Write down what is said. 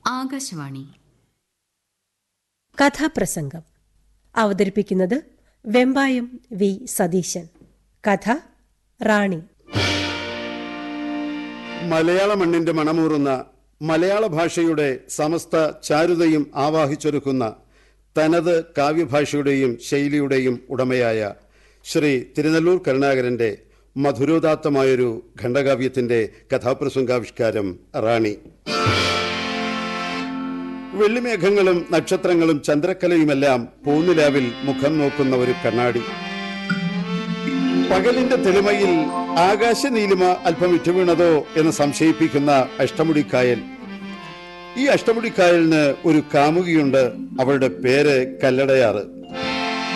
ആകാശവാണി കഥാപ്രസംഗം അവതരിപ്പിക്കുന്നത് വെമ്പായം വി സതീശൻ കഥ റാണി മലയാള മണ്ണിന്റെ മണമൂറുന്ന മലയാള ഭാഷയുടെ സമസ്ത ചാരുതയും ആവാഹിച്ചൊരുക്കുന്ന തനത് കാവ്യഭാഷയുടെയും ശൈലിയുടെയും ഉടമയായ ശ്രീ തിരുനെല്ലൂർ കരുണാകരന്റെ മധുരോദാത്തമായൊരു ഖണ്ഡകാവ്യത്തിന്റെ കഥാപ്രസംഗാവിഷ്കാരം റാണി വെള്ളിമേഘങ്ങളും നക്ഷത്രങ്ങളും ചന്ദ്രക്കലയുമെല്ലാം പൂനിലാവിൽ മുഖം നോക്കുന്ന ഒരു കണ്ണാടി പകലിന്റെ തെളിമയിൽ ആകാശ നീലിമ അല്പം വിറ്റുവീണതോ എന്ന് സംശയിപ്പിക്കുന്ന അഷ്ടമുടിക്കായൽ ഈ അഷ്ടമുടിക്കായലിന് ഒരു കാമുകിയുണ്ട് അവളുടെ പേര് കല്ലടയാറ്